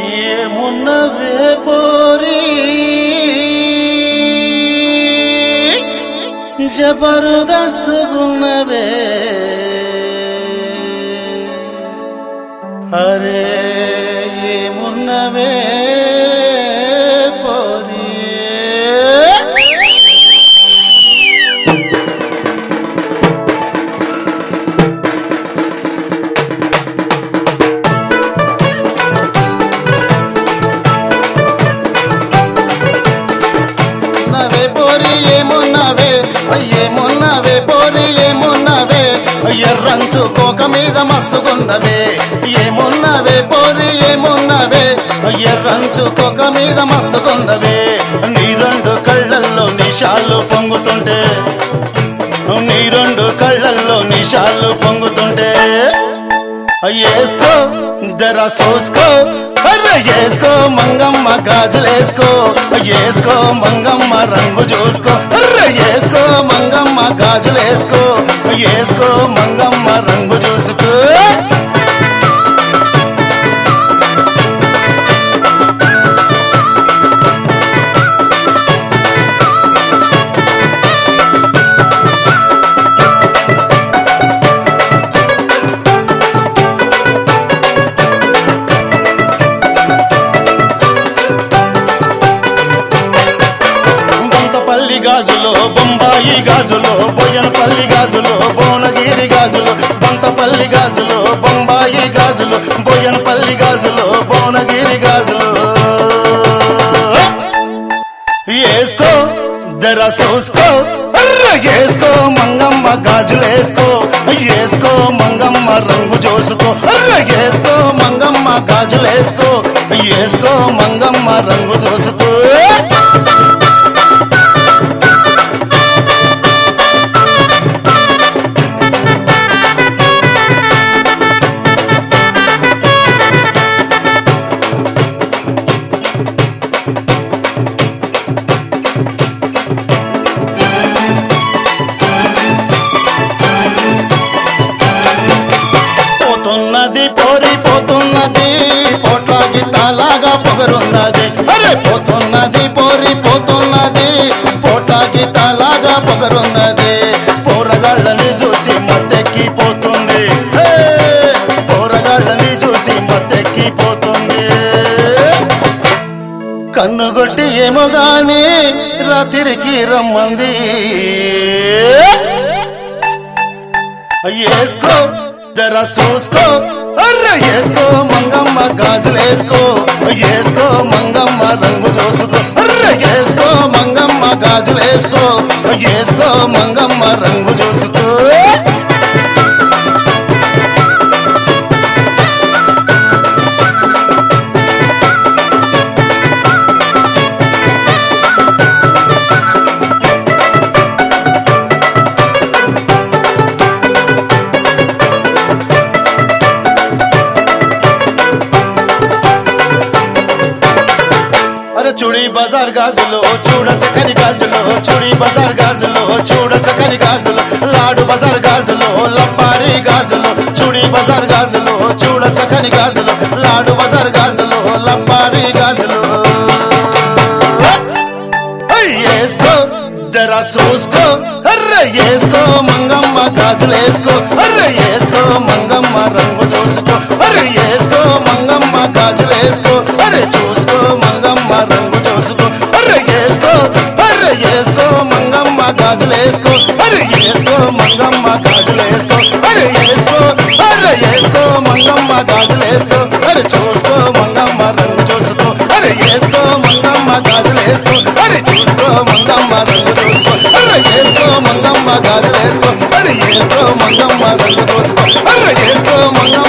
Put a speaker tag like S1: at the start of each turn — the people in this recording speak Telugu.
S1: ఏమున్నవే పోరి జబరుదస్తున్నవే అరే ఏమున్నవే పోరి నవే పోరి ఏమున్నవే ఏమున్నవే పోరి ఏమున్నవే ఎర్రంచు కోక మీద మస్తుకున్నవే ఏమున్నవే పోరి ఏమున్నవే ఎర్రంచు కోక మీద మస్తుకున్నవే నీ రెండు కళ్ళల్లో నిషాలు పొంగుతుంటే నీ రెండు కళ్ళల్లో నిషాలు పొంగుతుంటే వేసుకో జర సోసుకో అరే వేసుకో మంగమ్మ గాజులేసుకో వేసుకో మంగమ్మ రంగు చూసుకో అరే వేసుకో మంగమ్మ గాజులేసుకో వేసుకో మంగమ్మ రంగు చూసుకో బంతపల్లి గాజులో బొంబాయి గాజులో బొయ్యనపల్లి గాజులో భువనగిరి గాజులు బంతపల్లి గాజులో బొంబాయి గాజులు బొయ్యనపల్లి గాజులో భువనగిరి గాజులు వేసుకో జర చూసుకో అర్ర వేసుకో మంగమ్మ గాజులేసుకో వేసుకో మంగమ్మ రంగు చూసుకో అర్ర వేసుకో మంగమ్మ గాజులేసుకో వేసుకో మంగమ్మ రంగు చూసుకో పోతున్నది పోరి పోతున్నది పోట్లాకి తాలాగా పొగరున్నది అరే పోతున్నది పోరి పోతున్నది పోట్లాకి తాలాగా పొగరున్నది పోరగాళ్ళని చూసి మత్తెక్కి పోతుంది హే! పోరగాళ్ళని చూసి మత్తెక్కి పోతుంది కన్నుగొట్టి ఏమో గాని రాత్రికి రమ్మంది వేసుకో జర చూసుకో అర్ర వేసుకో మంగమ్మ గాజులేసుకో వేసుకో మంగమ్మ రంగు చూసుకో అర్ర వేసుకో మంగమ్మ గాజులేసుకో వేసుకో మంగమ్మ రంగు చూసుకో అరే చూడి బజార్ గాజులు చూడ చక్కని గాజులు చూడి బజార్ గాజులు చూడ చక్కని గాజులు లాడు బజార్ గాజులు లప్పారి గాజులు చూడి బజార్ గాజులు చూడ చక్కని గాజులు లాడు బజార్ గాజులు లప్పారి గాజులు ఏయ్, వేసుకో జర చూసుకో అర్రే వేసుకో మంగమ్మ గాజులేసుకో అర్రే వేసుకో మంగమ్మ రంగు చూసుకో అర్రే వేసుకో మంగమ్మ గాజులేసుకో అరే చూసుకో మంగమ్మ రంగు చూసుకో అర్రే వేసుకో అర్రే వేసుకో మంగమ్మ గాజులేసుకో అరే వేసుకో మంగమ్మ గాజులేసుకో అరే వేసుకో అర్రే వేసుకో మంగమ్మ గాజులేసుకో అరే చూసుకో మంగమ్మ రంగు చూసుకో అరే వేసుకో మంగమ్మ గాజులేసుకో అరే చూసుకో మంగమ్మ రంగు చూసుకో అరే వేసుకో మంగమ్మ గాజులేసుకో అరే వేసుకో మంగమ్మ రంగు చూసుకో అరే వేసుకో మంగమ్మ